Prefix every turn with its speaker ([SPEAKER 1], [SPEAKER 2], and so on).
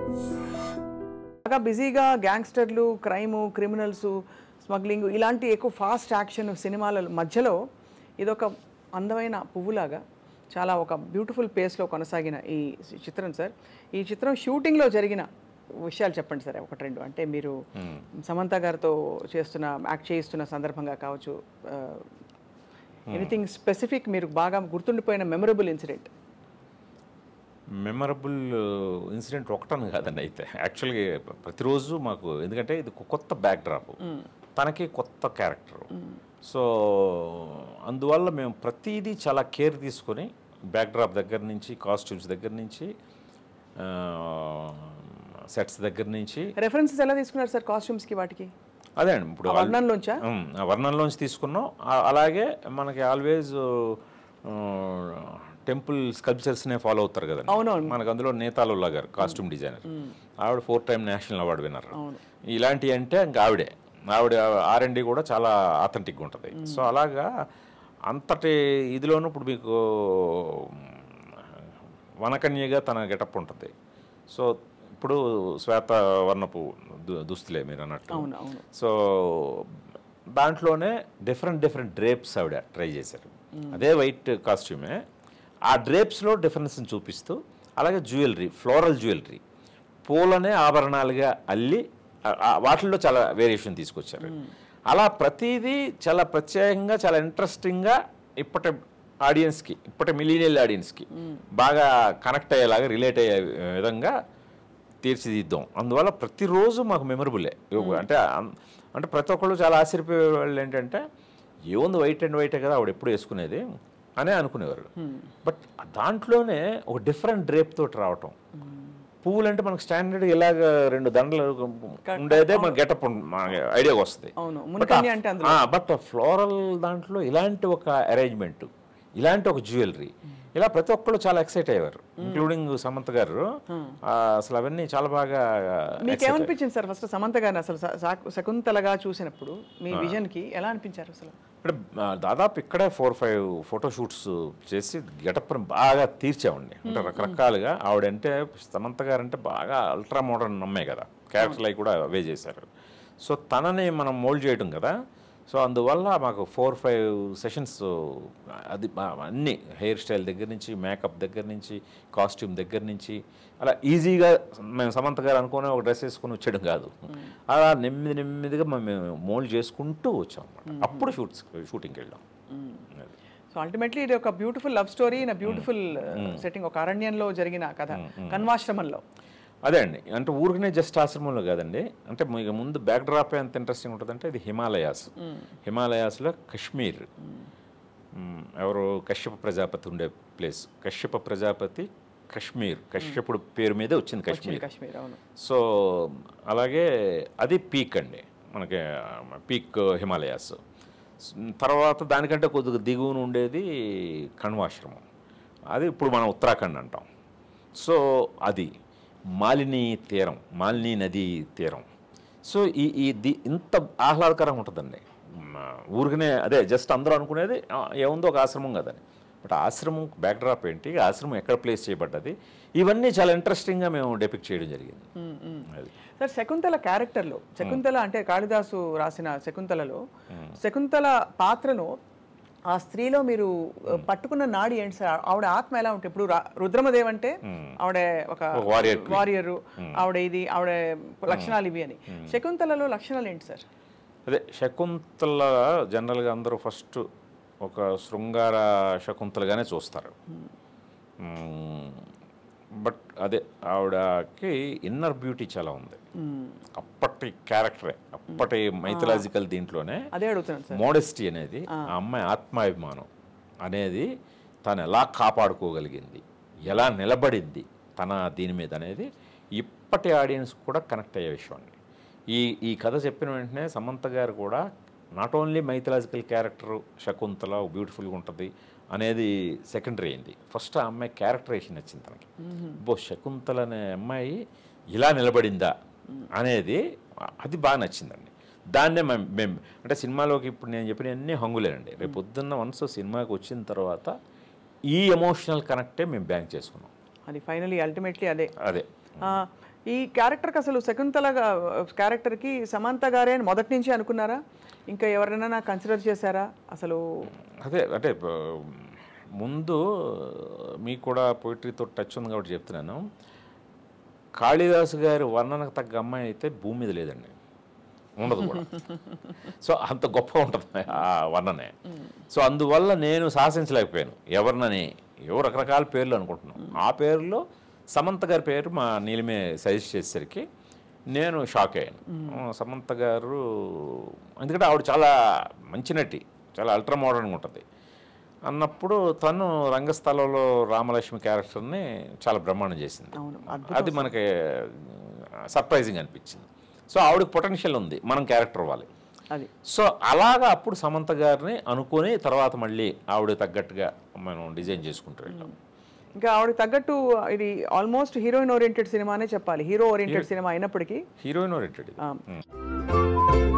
[SPEAKER 1] బాగా బిజీగా గ్యాంగ్స్టర్లు crime criminals smuggling ఇలాంటి ఎక్కువ ఫాస్ట్ యాక్షన్ సినిమాల మధ్యలో ఇదొక అందమైన పువ్వులాగా చాలా ఒక బ్యూటిఫుల్ పేస్లో కొనసాగిన ఈ చిత్రం సార్ ఈ చిత్రం షూటింగ్లో జరిగిన విషయాలు చెప్పండి సార్ ఒకటి రెండు అంటే మీరు సమంత గారితో చేస్తున్న యాక్ట్ చేయిస్తున్న సందర్భంగా కావచ్చు ఎనీథింగ్ స్పెసిఫిక్ మీరు బాగా గుర్తుండిపోయిన మెమరబుల్ ఇన్సిడెంట్
[SPEAKER 2] మెమరబుల్ ఇన్సిడెంట్ ఒకటని కాదండి అయితే యాక్చువల్గా ప్రతిరోజు మాకు ఎందుకంటే ఇది ఒక కొత్త బ్యాక్ డ్రాప్ తనకి కొత్త క్యారెక్టర్ సో అందువల్ల మేము ప్రతిదీ చాలా కేర్ తీసుకొని బ్యాక్ డ్రాప్ దగ్గర నుంచి కాస్ట్యూమ్స్ దగ్గర నుంచి సెట్స్ దగ్గర నుంచి
[SPEAKER 1] రెఫరెన్సెస్ ఎలా తీసుకున్నారు సార్ కాస్ట్యూమ్స్కి వాటికి
[SPEAKER 2] అదే అండి ఇప్పుడు
[SPEAKER 1] ఆ వర్ణంలోంచా
[SPEAKER 2] ఉమ్, ఆ వర్ణంలోంచి తీసుకున్నాం ఆ- అలాగే మనకి ఆల్వేజ్ టెంపుల్ స్కల్ప్చర్స్నే ఫాలో అవుతారు కదండి
[SPEAKER 1] అవునవును.
[SPEAKER 2] మనకు అందులో నేతాలుల్లా గారు కాస్ట్యూమ్ డిజైనర్ ఆవిడ four time national award winner ఇలాంటివి అంటే ఇంకా ఆవిడే ఆవిడ ఆర్ అండ్ కూడా చాలా ఆథెంటిక్గా ఉంటుంది సో అలాగా అంతటి ఇదిలోనూ ఇప్పుడు మీకు వనకన్యగా తన గెటప్ ఉంటుంది సో ఇప్పుడు శ్వేత వర్ణపు దు- దుస్తులే మీరు అన్నట్టు
[SPEAKER 1] అవును అవును
[SPEAKER 2] సో దాంట్లోనే డిఫరెంట్ డిఫరెంట్ డ్రేప్స్ ఆవిడ ట్రై చేశారు అదే వైట్ కాస్ట్యూమే ఆ డ్రేప్స్లో డిఫరెన్స్ని చూపిస్తూ అలాగే జ్యువెలరీ ఫ్లోరల్ జ్యువెలరీ పూలనే ఆభరణాలుగా అల్లి ఆ- ఆ వాటిల్లో చాలా వేరియేషన్ తీసుకొచ్చారు అలా ప్రతిదీ చాలా ప్రత్యేకంగా చాలా ఇంట్రెస్టింగ్గా ఇప్పటి ఆడియన్స్కి ఇప్పటి మిలీనియల్ ఆడియన్స్కి బాగా కనెక్ట్ అయ్యేలాగా రిలేట్ అయ్యే విధంగా తీర్చిదిద్దాం అందువల్ల ప్రతిరోజు మాకు మెమరబులే అంటే అం- అంటే ప్రతి ఒక్కళ్ళు చాలా ఆశ్చర్యపోయే వాళ్ళు ఏంటంటే ఏముంది వైట్ అండ్ వైటే కదా ఆవిడ ఎప్పుడు వేసుకునేది అనే అనుకునేవారు బట్ దాంట్లోనే ఒక డిఫరెంట్ డ్రేప్ తోటి రావటం పువ్వులు అంటే మనకు స్టాండర్డ్ ఇలాగ రెండు దండలు ఉండేదే మన గెటప్ ఐడియాకి వస్తుంది
[SPEAKER 1] అవును మునికన్య అంటే అందులో
[SPEAKER 2] బట్ ఫ్లోరల్ దాంట్లో ఇలాంటి ఒక అరేంజ్మెంట్ ఇలాంటి ఒక జ్యువెలరీ ఇలా ప్రతి ఒక్కళ్ళు చాలా ఎక్సైట్ అయ్యేవారు ఇంక్లూడింగ్ సమంత గారు ఆ, అసలు అవన్నీ చాలా బాగా
[SPEAKER 1] మీకు ఏమనిపించింది సార్ ఫస్ట్ సమంత గారిని అసలు శ- శా- శకుంతలగా చూసినప్పుడు మీ విజన్ కి ఎలా అనిపించారు అసలు
[SPEAKER 2] ఇక్కడ ఆ, దాదాపు ఇక్కడే ఫోర్ ఫైవ్ ఫోటో షూట్స్ చేసి గెటప్ని బాగా తీర్చామండి అంటే రకరకాలుగా ఆవిడంటే సమంత గారు అంటే బాగా అల్ట్రా మోడర్న్ నమ్మే కదా క్యారెక్టర్లు అవి కూడా అవే చేశారు సో తనని మనం మోల్డ్ చేయడం కదా సో అందువల్ల మాకు ఫోర్ ఫైవ్ సెషన్స్ అది బా- అన్ని హెయిర్ స్టైల్ దగ్గర నుంచి మేకప్ దగ్గర నుంచి కాస్ట్యూమ్ దగ్గర నుంచి అలా ఈజీగా మేము సమంత గారు అనుకునే ఒక డ్రెస్ వేసుకుని వచ్చేయడం కాదు అలా నెమ్మది నెమ్మదిగా మేము మోల్డ్ చేసుకుంటూ వచ్చాం అన్నమాట అప్పుడు షూట్స్ షూటింగ్కి వెళ్ళాం అది.
[SPEAKER 1] సో అల్టిమేట్లీ ఇది ఒక beautiful love story in beautiful setting ఒక అరణ్యంలో జరిగిన కథ కన్వాశ్రమంలో
[SPEAKER 2] అదే అండి అంటే ఊరికనే జస్ట్ ఆశ్రమంలో కాదండి అంటే మీకు ముందు బ్యాక్ డ్రాప్ ఎంత ఇంట్రెస్టింగ్ ఉంటుందంటే ఇది హిమాలయాస్ హిమాలయాస్లో కశ్మీర్ మ్, ఎవరు కశ్యప ప్రజాపతి ఉండే ప్లేస్ కశ్యప ప్రజాపతి కశ్మీర్ కశ్యపుడు పేరు మీదే వచ్చింది కశ్మీర్
[SPEAKER 1] కాశ్మీర్ అవును
[SPEAKER 2] సో అలాగే అది పీక్ అండి మనకి పీక్ హిమాలయాస్ తర్వాత దానికంటే కొద్దిగా దిగువన ఉండేది కణ్వాశ్రమం అది ఇప్పుడు మనం ఉత్తరాఖండ్ అంటాం సో అది మాలిని తీరం మాలిని నది తీరం సో ఈ ఈ ది ఇంత ఆహ్లాదకరంగా ఉంటుందండి మ, ఊరికనే అదే జస్ట్ అందరూ అనుకునేది "ఆ, ఏముందో ఒక ఆశ్రమం కదని బట్ ఆశ్రమం బ్యాక్డ్రాప్ ఏంటి ఆశ్రమం ఎక్కడ ప్లేస్ చేయబడ్డది ఇవన్నీ చాలా ఇంట్రెస్టింగ్గా మేము డెపిక్ట్ చేయడం జరిగింది అది
[SPEAKER 1] సార్ శకుంతల క్యారెక్టర్లో శకుంతల అంటే కాళిదాసు రాసిన శకుంతలలో శకుంతల పాత్రను ఆ స్త్రీలో మీరు ఆ, పట్టుకున్న నాడి ఏంటి సార్ ఆవిడ ఆత్మ ఎలా ఉంటుంది ఇప్పుడు రా- రుద్రమదేవ్ అంటే ఆవిడ ఒక
[SPEAKER 2] ఒక warrior queen.
[SPEAKER 1] వారియర్ ఆవిడ ఇది ఆవిడ లక్షణాలు ఇవి అని శకుంతలలో లక్షణాలు ఏంటి సార్
[SPEAKER 2] అదే శకుంతల జనరల్గా అందరూ ఫస్ట్ ఒక శృంగార శకుంతలుగానే చూస్తారు బట్ అదే ఆవిడకి ఇన్నర్ బ్యూటీ చాలా ఉంది అప్పటి క్యారెక్టరే అప్పటి మైథలాజికల్ దీంట్లోనే
[SPEAKER 1] అదే అడుగుతున్నాను సార్
[SPEAKER 2] మోడెస్టీ అనేది ఆ అమ్మాయి ఆత్మాభిమానం అనేది తను ఎలా కాపాడుకోగలిగింది ఎలా నిలబడింది తన దీని మీద అనేది ఇప్పటి ఆడియన్స్ కూడా కనెక్ట్ అయ్యే విషయం అండి ఈ ఈ కథ చెప్పిన వెంటనే సమంత గారు కూడా not only mythological character Shakuntala బ్యూటిఫుల్గా ఉంటుంది అనేది సెకండరీ అయింది ఫస్ట్ ఆ అమ్మాయి క్యారెక్టరేషన్ నచ్చింది తనకి బో శకుంతల అనే అమ్మాయి ఇలా నిలబడిందా అనేది అది బాగా నచ్చిందండి దాన్నే మేము మేము అంటే సినిమాలోకి ఇప్పుడు నేను చెప్పిన అన్ని హంగులేనండి రేపు పొద్దున్న వన్స్ సినిమాకి వచ్చిన తర్వాత ఈ ఎమోషనల్ కనెక్టే మేము బ్యాంక్ చేసుకున్నాం
[SPEAKER 1] అది ఫైనలీ అల్టిమేట్లీ అదే
[SPEAKER 2] అదే
[SPEAKER 1] ఆ, ఈ క్యారెక్టర్కి అసలు శకుంతల గా- క్యారెక్టర్కి సమంత గారే అని మొదటి నుంచి అనుకున్నారా ఇంకా ఎవరైనా కన్సిడర్ చేశారా అసలు
[SPEAKER 2] అదే అంటే ఆ, ముందు మీకు కూడా పోయిటరీతో టచ్ ఉంది కాబట్టి చెప్తున్నాను కాళిదాసు గారి వర్ణనకు తగ్గ అమ్మాయి అయితే భూమి మీద లేదండి ఉండదు కూడా సో అంత గొప్ప ఉంటుంది ఆ వర్ణనే సో అందువల్ల నేను శాసించలేకపోయాను ఎవరినని ఎవరు రకరకాల పేర్లు అనుకుంటున్నాం ఆ పేరులో సమంత గారి పేరు మా నీలిమే సజెస్ట్ చేసేసరికి నేను షాక్ అయ్యాను ఆ, సమంత గారు ఎందుకంటే ఆవిడ చాలా మంచి నటి చాలా అల్ట్రా మోడర్న్గా ఉంటుంది అన్నప్పుడు తను రంగస్థలంలో రామలక్ష్మి క్యారెక్టర్ని చాలా బ్రహ్మాండం చేసింది
[SPEAKER 1] అవును
[SPEAKER 2] అది మనకి సర్ప్రైజింగ్ అనిపించింది సో ఆవిడకి పొటెన్షియల్ ఉంది మనం క్యారెక్టర్ ఇవ్వాలి
[SPEAKER 1] అది
[SPEAKER 2] సో అలాగా అప్పుడు సమంత గారిని అనుకొని తర్వాత మళ్ళీ ఆవిడ తగ్గట్టుగా మనం డిజైన్ చేసుకుంటూ వెళ్ళాం
[SPEAKER 1] ఇంకా ఆవిడకి తగ్గట్టు ఇది ఆల్మోస్ట్ హీరోయిన్ ఓరియంటెడ్ సినిమానే చెప్పాలి హీరో ఓరియంటెడ్ సినిమా అయినప్పటికీ
[SPEAKER 2] హీరోయిన్ ఓరియంటెడ్
[SPEAKER 1] ఆ,